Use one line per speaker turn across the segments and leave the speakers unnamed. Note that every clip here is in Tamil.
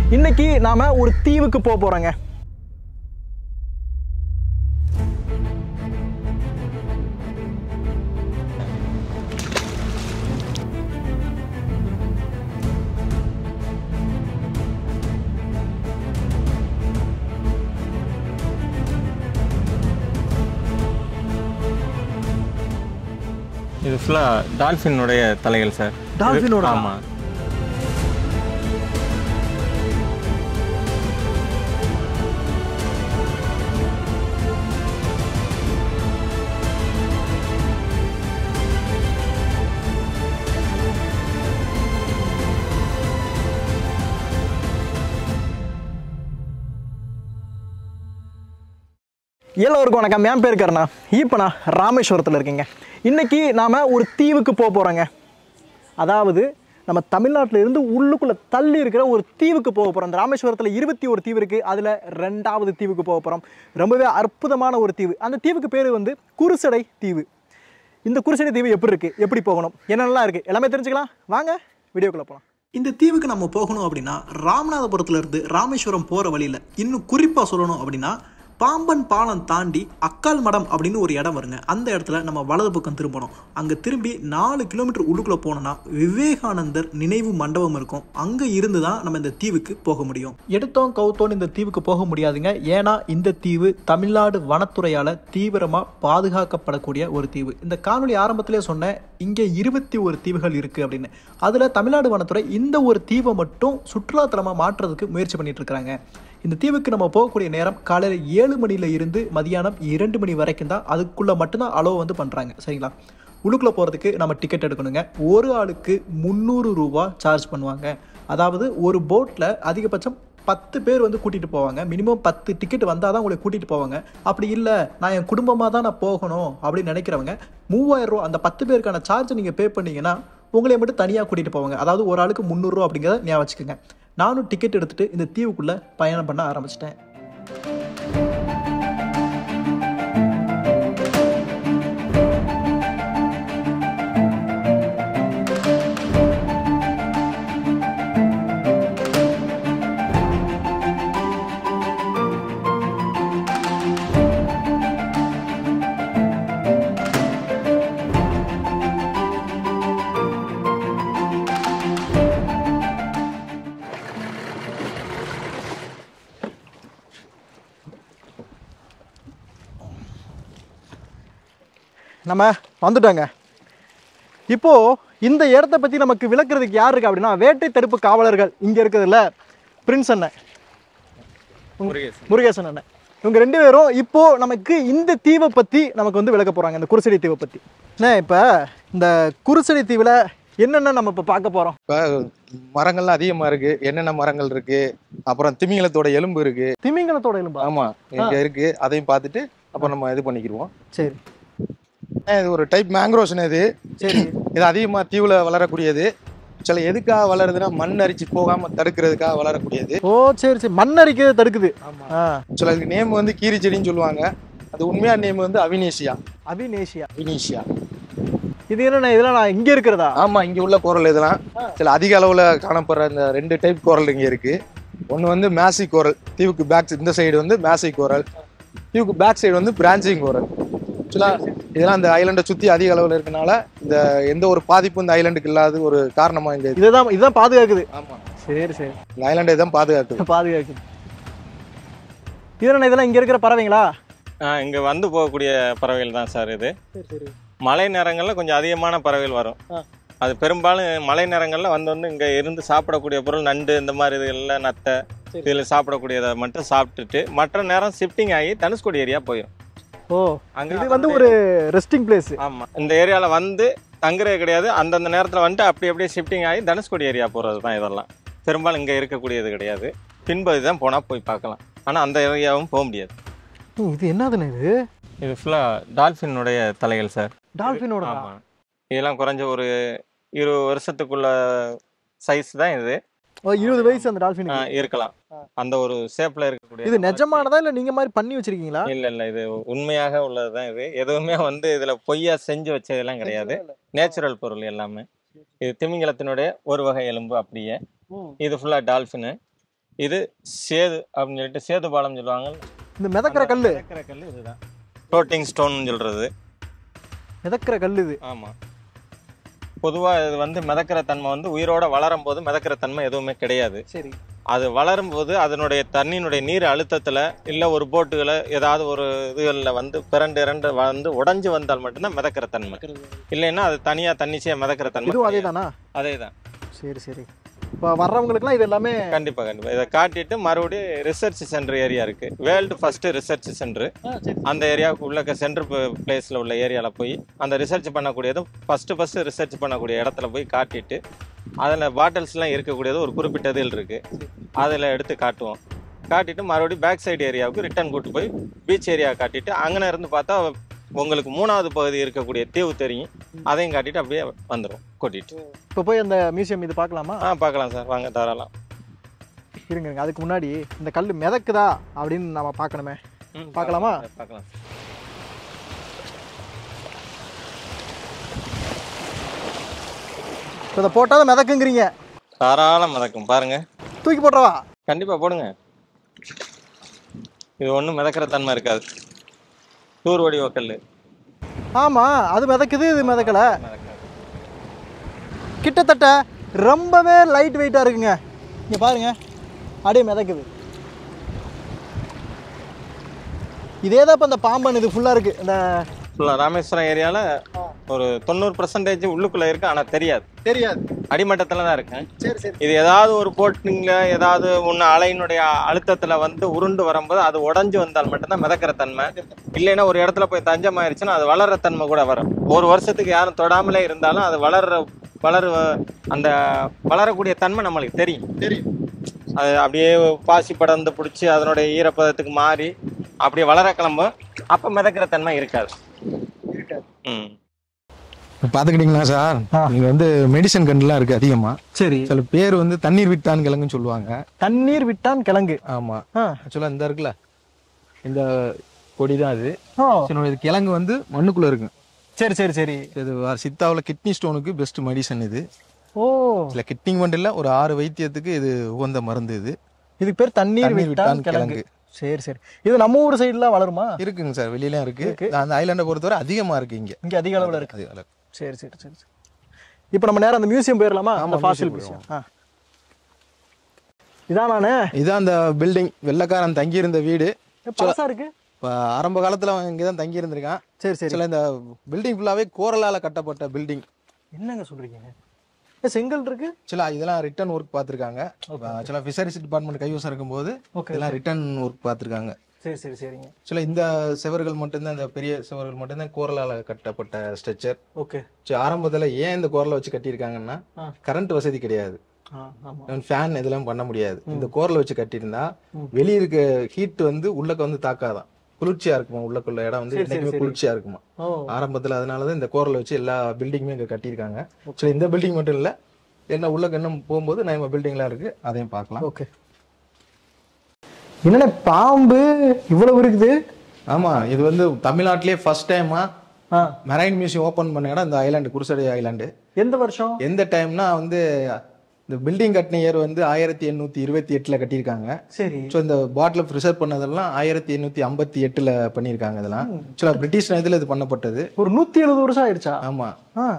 இன்னைக்கு நாம ஒரு தீவுக்கு போக போறோங்க
இது ஃபுல்லாக டால்ஃபினுடைய தலைகள் சார்
டால்ஃபினோட
ஆமாம்
எல்லோருக்கும் வணக்கம் என் பேர் கருணா இப்போ நான் ராமேஸ்வரத்தில் இருக்கேங்க இன்னைக்கு நாம் ஒரு தீவுக்கு போக போகிறோங்க அதாவது நம்ம தமிழ்நாட்டில் இருந்து உள்ளுக்குள்ளே தள்ளி இருக்கிற ஒரு தீவுக்கு போக போகிறோம் இந்த ராமேஸ்வரத்தில் இருபத்தி ஒரு தீவு இருக்குது அதில் ரெண்டாவது தீவுக்கு போக போகிறோம் ரொம்பவே அற்புதமான ஒரு தீவு அந்த தீவுக்கு பேர் வந்து குருசடை தீவு இந்த குருசடை தீவு எப்படி இருக்குது எப்படி போகணும் என்னென்னலாம் இருக்குது எல்லாமே தெரிஞ்சுக்கலாம் வாங்க வீடியோக்குள்ளே போகலாம்
இந்த தீவுக்கு நம்ம போகணும் அப்படின்னா ராமநாதபுரத்துல இருந்து ராமேஸ்வரம் போற வழியில இன்னும் குறிப்பா சொல்லணும் அப்படின்னா பாம்பன் பாலம் தாண்டி அக்கால் மடம் அப்படின்னு ஒரு இடம் வருங்க அந்த இடத்துல நம்ம வலது பக்கம் திரும்பணும் அங்க திரும்பி நாலு கிலோமீட்டர் உள்ளுக்குள்ள போனோம்னா விவேகானந்தர் நினைவு மண்டபம் இருக்கும் அங்க இருந்து தான் நம்ம இந்த தீவுக்கு போக முடியும் எடுத்தோம் கவுத்தோம் இந்த தீவுக்கு போக முடியாதுங்க ஏன்னா இந்த தீவு தமிழ்நாடு வனத்துறையால தீவிரமா பாதுகாக்கப்படக்கூடிய ஒரு தீவு இந்த காணொளி ஆரம்பத்திலே சொன்னேன் இங்கே இருபத்தி ஒரு தீவுகள் இருக்கு அப்படின்னு அதுல தமிழ்நாடு வனத்துறை இந்த ஒரு தீவை மட்டும் சுற்றுலாத்தலமா மாற்றுறதுக்கு முயற்சி பண்ணிட்டு இருக்காங்க இந்த தீவுக்கு நம்ம போகக்கூடிய நேரம் காலையில் ஏழு மணில இருந்து மதியானம் இரண்டு மணி வரைக்கும் தான் அதுக்குள்ள மட்டும்தான் அளவு வந்து பண்றாங்க சரிங்களா உள்ளுக்குள்ள போறதுக்கு நம்ம டிக்கெட் எடுக்கணுங்க ஒரு ஆளுக்கு முந்நூறு ரூபா சார்ஜ் பண்ணுவாங்க அதாவது ஒரு போட்ல அதிகபட்சம் பத்து பேர் வந்து கூட்டிட்டு போவாங்க மினிமம் பத்து டிக்கெட் வந்தால் தான் உங்களை கூட்டிட்டு போவாங்க அப்படி இல்லை நான் என் குடும்பமாக தான் நான் போகணும் அப்படின்னு நினைக்கிறவங்க மூவாயிரம் ரூபா அந்த பத்து பேருக்கான சார்ஜ் நீங்கள் பே பண்ணீங்கன்னா உங்களை மட்டும் தனியாக கூட்டிட்டு போவாங்க அதாவது ஒரு ஆளுக்கு முந்நூறுரூவா அப்படிங்கிறத ஞாபகம் வச்சுக்கோங்க நானும் டிக்கெட் எடுத்துட்டு இந்த தீவுக்குள்ளே பயணம் பண்ண ஆரம்பிச்சிட்டேன்
நம்ம வந்துட்டோங்க இப்போ இந்த இடத்த பற்றி நமக்கு விளக்குறதுக்கு யார் இருக்கா அப்படின்னா வேட்டை தடுப்பு காவலர்கள் இங்கே இருக்கிறதுல பிரின்ஸ் அண்ணன்
முருகேசன்
முருகேசன் அண்ணன் இவங்க ரெண்டு பேரும் இப்போ நமக்கு இந்த தீவை பற்றி நமக்கு வந்து விளக்க போகிறாங்க இந்த குருசடி தீவை பற்றி அண்ணே இப்போ இந்த குருசடி தீவில் என்னென்ன நம்ம இப்போ பார்க்க போகிறோம்
இப்போ மரங்கள்லாம் அதிகமா இருக்கு என்னென்ன மரங்கள் இருக்கு அப்புறம் திமிங்கலத்தோட எலும்பு இருக்கு
திமிங்கலத்தோட எலும்பா
ஆமா இங்க இருக்கு அதையும் பார்த்துட்டு அப்புறம் நம்ம இது பண்ணிக்கிருவோம்
சரி
ஏன் இது ஒரு டைப் மேங்க்ரோஸ்னு இது
சரி
இது அதிகமா தீவுல வளரக்கூடியது சில எதுக்காக வளருதுன்னா மண் அரிச்சு போகாம தடுக்கிறதுக்காக வளரக்கூடியது
ஓ சரி சரி மண் அரிக்கிறது தடுக்குது ஆ
சில நேம் வந்து கீரி செடின்னு சொல்லுவாங்க அது உண்மையான நேம் வந்து அவினேஷியா
அபிநேஷியா
அவினேஷியா
இது என்னண்ணே இதெல்லாம் நான் இங்கே இருக்கிறதா
ஆமா இங்க உள்ள கோரல் இதெல்லாம் சில அதிக அளவுல காணப்படுற இந்த ரெண்டு டைப் கோரல் இங்க இருக்கு ஒன்னு வந்து மேசி கோரல் தீவுக்கு பேக் இந்த சைடு வந்து மேசி கோரல் தீவுக்கு பேக் சைடு வந்து பிரான்ச்சிங் கோரல் ஆக்சுவலா இதெல்லாம் இந்த ஐலண்டை சுத்தி அதிக அளவுல இருக்கனால இந்த எந்த ஒரு பாதிப்பும் இந்த ஐலண்டுக்கு இல்லாத ஒரு காரணமா இங்க இருக்கு
இதுதான் இதுதான் பாதுகாக்குது
ஆமா
சரி சரி
இந்த ஐலண்டை தான் பாதுகாக்குது
பாதுகாக்குது இதென்ன இதெல்லாம் இங்கே இருக்கிற பறவைங்களா
இங்கே வந்து போகக்கூடிய பறவைகள் தான் சார் இது
சரி சரி
மழை நேரங்களில் கொஞ்சம் அதிகமான பறவைகள் வரும்
ஆ.
அது பெரும்பாலும் மழை நேரங்களில் வந்து வந்து இங்கே இருந்து சாப்பிடக்கூடிய பொருள் நண்டு இந்த மாதிரி இதுகளில் நத்தை
சரி.
இதில் சாப்பிடக்கூடியதை மட்டும் சாப்பிட்டுட்டு மற்ற நேரம் ஷிஃப்டிங் ஆகி தனுஷ்கோடி ஏரியா போயிடும்
ஓ
அங்கே
இது வந்து ஒரு ரெஸ்டிங் பிளேஸ்
ஆமாம் இந்த ஏரியாவில் வந்து தங்குறது கிடையாது அந்தந்த நேரத்தில் வந்துட்டு அப்படி அப்படியே ஷிஃப்டிங் ஆகி தனுஷ்கோடி ஏரியா போகிறது தான் இதெல்லாம் பெரும்பாலும் இங்கே இருக்கக்கூடியது கிடையாது பின்பகுதி தான் போனால் போய் பார்க்கலாம் ஆனால் அந்த ஏரியாவும் போக முடியாது
இது என்னதுன்னு இது
இது ஃபுல்லாக டால்ஃபினுடைய தலைகள் சார்
டால்ஃபினோட
ஆமாம் இதெல்லாம் குறைஞ்ச ஒரு இருபது வருஷத்துக்குள்ள சைஸ் தான் இது
ஓ இருபது வயசு அந்த
ஆ,
டால்ஃபின்
இருக்கலாம் அந்த ஒரு ஷேப்ல இருக்கக்கூடிய
இது நிஜமானதா இல்ல நீங்க மாதிரி பண்ணி வச்சிருக்கீங்களா
இல்ல இல்ல இது உண்மையாக உள்ளது தான் இது எதுவுமே வந்து இதுல பொய்யா செஞ்சு வச்சதெல்லாம் கிடையாது நேச்சுரல் பொருள் எல்லாமே இது திமிங்கலத்தினுடைய ஒரு வகை எலும்பு அப்படியே
ம்.
இது ஃபுல்லா டால்ஃபின் இது சேது அப்படின்னு சொல்லிட்டு சேது பாலம் சொல்லுவாங்க
இந்த மிதக்கிற கல்லு
மிதக்கிற கல் இதுதான் ஃப்ளோட்டிங் ஸ்டோன் சொல்றது
மிதக்கிற கல் இது
ஆமா பொதுவா இது வந்து மிதக்கிற தன்மை வந்து உயிரோட வளரும் போது மிதக்கிற தன்மை எதுவுமே கிடையாது
சரி
அது வளரும் போது அதனுடைய தண்ணியினுடைய நீர் அழுத்தத்துல இல்ல ஒரு போட்டுகளை ஏதாவது ஒரு இதுகளில் வந்து பிறண்டு இரண்டு வந்து உடைஞ்சு வந்தால் மட்டும்தான் மிதக்கிற தன்மை இல்லைன்னா அது தனியா தன்னிச்சையா மிதக்கிற தன்மை
இதுவும் அதே தானா
அதே தான்
சரி சரி இப்போ வர்றவங்களுக்குலாம் இது எல்லாமே
கண்டிப்பா கண்டிப்பா இதை காட்டிட்டு மறுபடியும் ரிசர்ச் சென்டர் ஏரியா இருக்கு வேர்ல்டு ஃபர்ஸ்ட் ரிசர்ச் சென்டர் அந்த ஏரியாவுக்கு உள்ள சென்டர் பிளேஸ்ல உள்ள ஏரியால போய் அந்த ரிசர்ச் பண்ணக்கூடியதும் ஃபர்ஸ்ட் ஃபர்ஸ்ட் ரிசர்ச் பண்ணக்கூடிய இடத்துல போய் காட்டிட்டு அதில் பாட்டில்ஸ்லாம் இருக்கக்கூடியது ஒரு குறிப்பிட்ட இதில் இருக்கு அதில் எடுத்து காட்டுவோம் காட்டிட்டு மறுபடியும் பேக் சைடு ஏரியாவுக்கு ரிட்டர்ன் கூட்டு போய் பீச் ஏரியா காட்டிட்டு அங்கே இருந்து பார்த்தா உங்களுக்கு மூணாவது பகுதி இருக்கக்கூடிய தீவு தெரியும் அதையும் காட்டிட்டு அப்படியே வந்துடும் கூட்டிட்டு
இப்போ போய் அந்த மியூசியம் இது பார்க்கலாமா
ஆ பார்க்கலாம் சார் வாங்க தாராளம்
இருங்க இருங்க. அதுக்கு முன்னாடி இந்த கல் மிதக்குதா அப்படின்னு நம்ம பார்க்கணுமே
ம்,
பார்க்கலாமா?
பார்க்கலாம்
இப்போ இதை போட்டால் தான் மிதக்குங்கிறீங்க
தாராளம் மிதக்கும் பாருங்க
தூக்கி போட்டுறவா
கண்டிப்பா போடுங்க இது ஒன்றும் மிதக்கிற தன்மை இருக்காது டூர் வடிவ கல்
ஆமாம் அது மிதக்குது இது மிதக்கலை கிட்டத்தட்ட ரொம்பவே லைட் வெயிட்டாக இருக்குங்க இங்கே பாருங்க அப்படியே மிதக்குது இதே தான் இப்போ இந்த பாம்பன் இது ஃபுல்லாக இருக்குது இந்த
ஃபுல்லாக ராமேஸ்வரம் ஏரியாவில் ஒரு தொண்ணூறு பர்சன்டேஜ் உள்ளுக்குள்ளே இருக்கு ஆனால் தெரியாது
தெரியாது
அடிமட்டத்தில் தான் இருக்கு
சரி சரி
இது ஏதாவது ஒரு போட்டிங்க ஏதாவது ஒன்று அலையினுடைய அழுத்தத்தில் வந்து உருண்டு வரும்போது அது உடஞ்சு வந்தால் மட்டும்தான் மிதக்கிற தன்மை இல்லைன்னா ஒரு இடத்துல போய் தஞ்சம் ஆயிடுச்சுன்னா அது வளர்ற தன்மை கூட வரும் ஒரு வருஷத்துக்கு யாரும் தொடாமலே இருந்தாலும் அது வளர்ற வளர் அந்த வளரக்கூடிய தன்மை நம்மளுக்கு தெரியும்
தெரியும்
அது அப்படியே பாசி படர்ந்து பிடிச்சி அதனுடைய ஈரப்பதத்துக்கு மாறி அப்படியே வளர கிளம்பும் அப்போ மிதக்கிற தன்மை இருக்காது ம்
இப்போ பார்த்துக்கிட்டிங்களா சார்
ஆ.
இங்க வந்து மெடிசன் கண்டுலாம் இருக்கு அதிகமா
சரி
சில பேர் வந்து தண்ணீர் விட்டான் கிழங்குன்னு சொல்லுவாங்க
தண்ணீர் விட்டான் கிழங்கு
ஆமா
ஆ
ஆக்சுவலா இந்த இருக்குல்ல இந்த கொடி தான் அது
ஓ
சரி, இது கிழங்கு வந்து மண்ணுக்குள்ள இருக்கு
சரி சரி சரி
இது சித்தாவில் கிட்னி ஸ்டோனுக்கு பெஸ்ட் மெடிசன் இது
ஓ
சில கிட்னி மட்டும் இல்ல ஒரு ஆறு வைத்தியத்துக்கு இது உகந்த மருந்து இது
இதுக்கு பேர் தண்ணீர்
தண்ணீர்
விட்டான்
விட்டான்
கிழங்கு
கிழங்கு.
சரி சரி இது நம்ம ஊர் சைடுலாம் வளருமா
இருக்குங்க சார் வெளியிலயும் இருக்கு
இருக்கு.
அந்த ஐலாண்டை பொறுத்தவரை அதிகமா இருக்கு இங்க
இங்க அதிக அளவுல இருக்கு
அதிக அளவு.
சரி சரி சரி சரி இப்போ நம்ம நேரம் அந்த மியூசியம் போயிடலாமா
ஆமா,
அந்த ஃபாசில்
museum
மியூசியம் ஆ இதான் நானு
இதான் அந்த பில்டிங் வெள்ளக்காரன் தங்கி இருந்த வீடு
பழசா இருக்கு
இப்போ ஆரம்ப காலத்துல அவன் இங்கே தான் தங்கி இருந்திருக்கான்
சரி சரி
சில இந்த பில்டிங் ஃபுல்லாவே கோரலால கட்டப்பட்ட பில்டிங்
என்னங்க சொல்றீங்க ஏ, செங்கல் இருக்கு
சில இதெல்லாம் ரிட்டர்ன் ஒர்க் பார்த்துருக்காங்க சில ஃபிஷரிஸ் டிபார்ட்மெண்ட் கைவசம் இருக்கும்போது
Okay,
இதெல்லாம் ரிட்டர்ன் ஒர்க் பார்த்துருக்காங்க
சரி சரி சரிங்க
சில இந்த செவர்கள் மட்டும்தான் இந்த பெரிய செவர்கள் மட்டும்தான் கோரலால கட்டப்பட்ட ஸ்ட்ரக்சர்
ஓகே
சரி ஆரம்பத்துல ஏன் இந்த கோரலை வச்சு கட்டியிருக்காங்கன்னா
ஆ.
கரண்ட் வசதி கிடையாது
ஆ ஆமா
ஃபேன் இதெல்லாம் பண்ண முடியாது இந்த கோரலை வச்சு கட்டியிருந்தா வெளிய இருக்க ஹீட் வந்து உள்ளக்க வந்து தாக்காதான் குளிர்ச்சியா இருக்குமா உள்ளக்குள்ள இடம் வந்து
சரி, சரி,
என்னைக்குமே
சரி.
குளிர்ச்சியா இருக்குமா
ஓ
ஆரம்பத்துல அதனாலதான் இந்த கோரலை வச்சு எல்லா பில்டிங்குமே இங்க கட்டியிருக்காங்க சரி இந்த பில்டிங் மட்டும் இல்ல என்ன உள்ள இன்னும் போகும்போது நம்ம பில்டிங்லாம் இருக்கு அதையும் பார்க்கலாம்
ஓகே என்னண்ணே பாம்பு இவ்வளவு இருக்குது
ஆமா இது வந்து தமிழ்நாட்டிலேயே ஃபர்ஸ்ட் டைமா
ஆ
மெரைன் மியூசியம் ஓபன் பண்ண இடம் இந்த ஐலாண்டு குருசடி ஐலாண்டு
எந்த வருஷம்
எந்த டைம்னா வந்து இந்த பில்டிங் கட்டின இயர் வந்து ஆயிரத்தி எண்ணூத்தி இருபத்தி எட்டுல கட்டியிருக்காங்க
சரி
ஸோ இந்த பாட்டில் ப்ரிசர்வ் பண்ணதெல்லாம் ஆயிரத்தி எண்ணூத்தி ஐம்பத்தி எட்டுல பண்ணியிருக்காங்க இதெல்லாம் ஆக்சுவலா பிரிட்டிஷ் நேரத்தில் இது பண்ணப்பட்டது
ஒரு நூத்தி எழுபது வருஷம் ஆயிடுச்சா
ஆமா
ஆ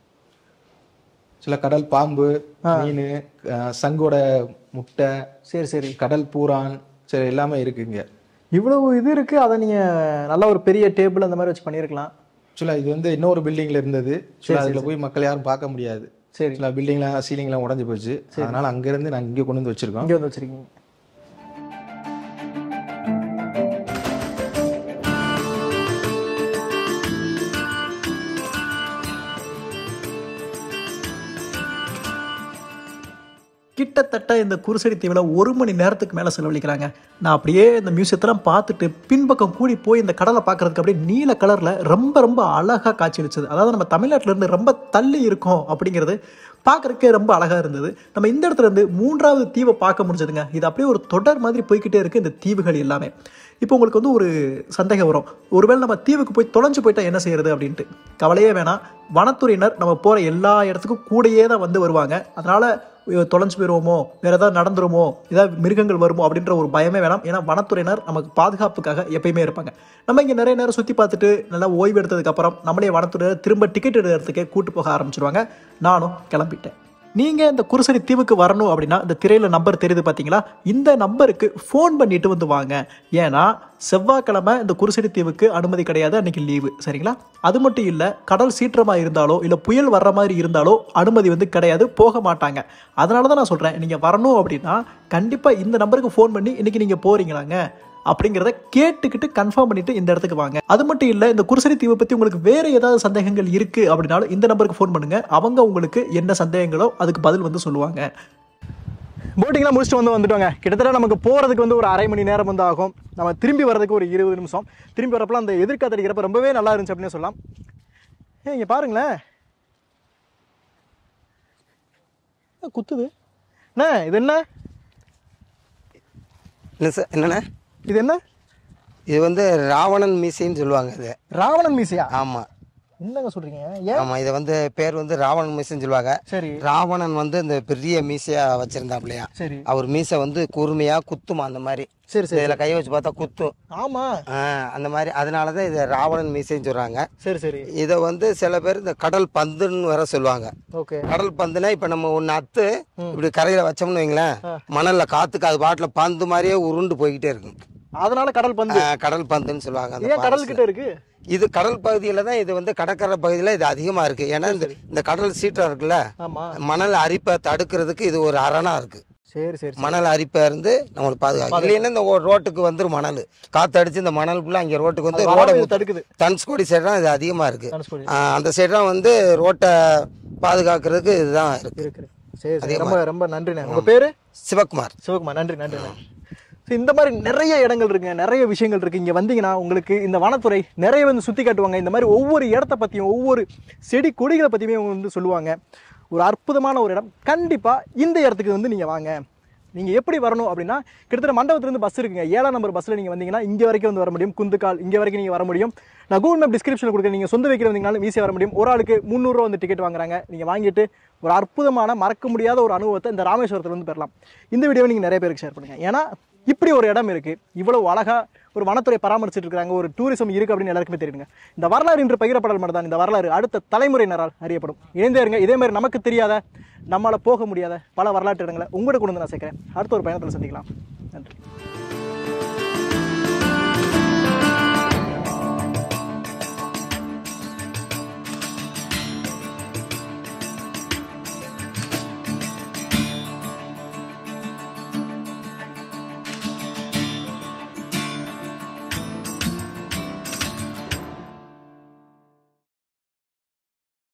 சில கடல் பாம்பு மீன் அஹ், சங்கோட முட்டை
சரி சரி
கடல் பூரான் சரி எல்லாமே இருக்குங்க
இவ்வளவு இது இருக்கு அதை நீங்க நல்ல ஒரு பெரிய டேபிள் அந்த மாதிரி வச்சு பண்ணியிருக்கலாம்
ஆக்சுவலா இது வந்து இன்னொரு பில்டிங்ல இருந்தது ஆக்சுவலா அதுல போய் மக்கள் யாரும் பார்க்க முடியாது
சரி
சில பில்டிங்லாம் சீலிங்லாம் உடஞ்சு போச்சு அதனால அங்க இருந்து நாங்க இங்க கொண்டு வந்து வச்சிருக்கோம்
இங்க வந்து வச்சிருக்கீங்க கிட்டத்தட்ட இந்த குருசடி தீவில் ஒரு மணி நேரத்துக்கு மேலே செலவழிக்கிறாங்க நான் அப்படியே இந்த மியூசியத்தெல்லாம் பார்த்துட்டு பின்பக்கம் கூடி போய் இந்த கடலை பார்க்கறதுக்கு அப்படியே நீல கலரில் ரொம்ப ரொம்ப அழகாக காட்சியளிச்சது அதாவது நம்ம தமிழ்நாட்டுல இருந்து ரொம்ப தள்ளி இருக்கோம் அப்படிங்கிறது பார்க்கறதுக்கே ரொம்ப அழகாக இருந்தது நம்ம இந்த இடத்துல இருந்து மூன்றாவது தீவை பார்க்க முடிஞ்சதுங்க இது அப்படியே ஒரு தொடர் மாதிரி போய்க்கிட்டே இருக்கு இந்த தீவுகள் எல்லாமே இப்போ உங்களுக்கு வந்து ஒரு சந்தேகம் வரும் ஒருவேளை நம்ம தீவுக்கு போய் தொலைஞ்சு போயிட்டா என்ன செய்யறது அப்படின்ட்டு கவலையே வேணாம் வனத்துறையினர் நம்ம போகிற எல்லா இடத்துக்கும் கூடயே தான் வந்து வருவாங்க அதனால
ஐயோ, தொலைஞ்சு போயிடுவோமோ வேற ஏதாவது நடந்துருமோ ஏதாவது மிருகங்கள் வருமோ அப்படின்ற ஒரு பயமே வேணாம் ஏன்னா வனத்துறையினர் நமக்கு பாதுகாப்புக்காக எப்பயுமே இருப்பாங்க நம்ம இங்கே நிறைய நேரம் சுற்றி பார்த்துட்டு நல்லா ஓய்வு எடுத்ததுக்கு அப்புறம் நம்மளே வனத்துறையினர் திரும்ப டிக்கெட் எடுக்கிறதுக்கே கூட்டு போக ஆரம்பிச்சிருவாங்க நானும் கிளம்பிட்டேன் நீங்கள் இந்த குருசடி தீவுக்கு வரணும் அப்படின்னா இந்த திரையில் நம்பர் தெரியுது பார்த்தீங்களா இந்த நம்பருக்கு ஃபோன் பண்ணிட்டு வந்து வாங்க ஏன்னா செவ்வாய்க்கிழமை இந்த குருசடி தீவுக்கு அனுமதி கிடையாது அன்னைக்கு லீவு சரிங்களா அது மட்டும் இல்லை கடல் சீற்றமாக இருந்தாலோ இல்லை புயல் வர்ற மாதிரி இருந்தாலோ அனுமதி வந்து கிடையாது போக மாட்டாங்க அதனால தான் நான் சொல்கிறேன் நீங்கள் வரணும் அப்படின்னா கண்டிப்பாக இந்த நம்பருக்கு ஃபோன் பண்ணி இன்னைக்கு நீங்கள் போறீங்களாங்க அப்படிங்கிறத கேட்டுக்கிட்டு கன்ஃபார்ம் பண்ணிட்டு இந்த இடத்துக்கு வாங்க அது மட்டும் இல்லை இந்த குருசடி தீவை பற்றி உங்களுக்கு வேற ஏதாவது சந்தேகங்கள் இருக்கு அப்படின்னாலும் இந்த நம்பருக்கு ஃபோன் பண்ணுங்க அவங்க உங்களுக்கு என்ன சந்தேகங்களோ அதுக்கு பதில் வந்து சொல்லுவாங்க
போட்டிங்லாம் முடிச்சுட்டு வந்து வந்துட்டோங்க கிட்டத்தட்ட நமக்கு போகிறதுக்கு வந்து ஒரு அரை மணி நேரம் வந்து ஆகும் நம்ம திரும்பி வரதுக்கு ஒரு இருபது நிமிஷம் திரும்பி வரப்பலாம் அந்த எதிர்காத்து அடிக்கிறப்ப ரொம்பவே நல்லா இருந்துச்சு அப்படின்னு சொல்லலாம் ஏ இங்கே பாருங்களேன் ஏ, குத்துது அண்ணே இது என்ன
என்ன சார் என்னண்ணே
இது என்ன
இது வந்து ராவணன் மீசைன்னு சொல்லுவாங்க இது
ராவணன் மீசையா
ஆமாம்
என்னங்க சொல்றீங்க ஏன்
ஆமாம் இது வந்து பேர் வந்து ராவணன் மீசைன்னு சொல்லுவாங்க
சரி
ராவணன் வந்து இந்த பெரிய மீசையா வச்சிருந்தாப்லையா
சரி
அவர் மீசை வந்து கூர்மையா குத்துமா அந்த மாதிரி
சரி சரி
இதில் கையை வச்சு பார்த்தா குத்தும்
ஆமா
ஆ, அந்த மாதிரி அதனால தான் இது ராவணன் மீசைன்னு சொல்கிறாங்க
சரி சரி
இதை வந்து சில பேர் இந்த கடல் பந்துன்னு வர சொல்லுவாங்க
ஓகே
கடல் பந்துனா இப்போ நம்ம ஒன்று அத்து இப்படி கரையில் வச்சோம்னு வைங்களேன் மணலில் காற்றுக்கு அது பாட்டில் பந்து மாதிரியே உருண்டு போய்கிட்டே இருக்கும்
அதனால கடல் பந்து
ஆ, கடல் பந்துன்னு சொல்லுவாங்க அந்த
ஏன் கடல்
forest ல.
கிட்ட இருக்கு
இது கடல் பகுதியில் தான் இது வந்து கடற்கரை பகுதியில் இது அதிகமாக இருக்குது ஏன்னா இந்த இந்த கடல் சீற்றம் இருக்குல்ல
ஆமா
மணல் அரிப்பை தடுக்கிறதுக்கு இது ஒரு அரணா இருக்குது
சரி சரி சரி.
மணல் அரிப்பை இருந்து நம்மளுக்கு பாதுகாக்கும் இல்லைன்னா இந்த ஒரு ரோட்டுக்கு வந்துடும் மணல் காற்று அடிச்சு இந்த மணல் ஃபுல்லாக அங்கே ரோட்டுக்கு வந்து
அது
ரோட
வராம இது தடுக்குது
தனுஷ்கோடி சைடு தான் இது அதிகமாக இருக்குது
தனுஷ்கோடி.
அந்த சைடு தான் வந்து ரோட்டை பாதுகாக்கிறதுக்கு இதுதான் இருக்குது
இருக்கு சரி சரி ரொம்ப ரொம்ப நன்றிண்ணே உங்க பேரு
சிவகுமார்
சிவகுமார் நன்றி நன்றிண்ணே So, இந்த மாதிரி நிறைய இடங்கள் இருக்குங்க நிறைய விஷயங்கள் இருக்கு இங்க வந்தீங்கன்னா உங்களுக்கு இந்த வனத்துறை நிறைய வந்து சுத்தி காட்டுவாங்க இந்த மாதிரி ஒவ்வொரு இடத்த பத்தியும் ஒவ்வொரு செடி கொடிகளை பத்தியுமே அவங்க வந்து சொல்லுவாங்க ஒரு அற்புதமான ஒரு இடம் கண்டிப்பா இந்த இடத்துக்கு வந்து நீங்க வாங்க நீங்க எப்படி வரணும் அப்படின்னா கிட்டத்தட்ட மண்டபத்திலிருந்து பஸ் இருக்குங்க ஏழாம் நம்பர் பஸ்ல நீங்க வந்தீங்கன்னா இங்க வரைக்கும் வந்து வர முடியும் குந்துக்கால் இங்க வரைக்கும் நீங்க வர முடியும் நான் கூகுள் மேப் டிஸ்கிரிப்ஷனில் கொடுக்குறேன் நீங்க சொந்த வைக்கிற வந்தீங்கனாலும் ஈஸியாக வர முடியும் ஒரு ஆளுக்கு முந்நூறுரூவா வந்து டிக்கெட் வாங்குறாங்க நீங்க வாங்கிட்டு ஒரு அற்புதமான மறக்க முடியாத ஒரு அனுபவத்தை இந்த ராமேஸ்வரத்துல வந்து பெறலாம் இந்த வீடியோவை நீங்க நிறைய பேருக்கு ஷேர் பண்ணுங்க ஏன்னா இப்படி ஒரு இடம் இருக்கு இவ்வளவு அழகா ஒரு வனத்துறை பராமரிச்சுட்டு இருக்காங்க ஒரு டூரிசம் இருக்கு அப்படின்னு எல்லாருக்குமே தெரியுங்க இந்த வரலாறு இன்று பகிரப்படல் மட்டும் தான் இந்த வரலாறு அடுத்த தலைமுறையினரால் அறியப்படும் இணைந்தே இருங்க இதே மாதிரி நமக்கு தெரியாத நம்மளால போக முடியாத பல வரலாற்று இடங்களை உங்களோட கொண்டு வந்து நான் சேர்க்கிறேன் அடுத்த ஒரு பயணத்தில் சந்திக்கலாம்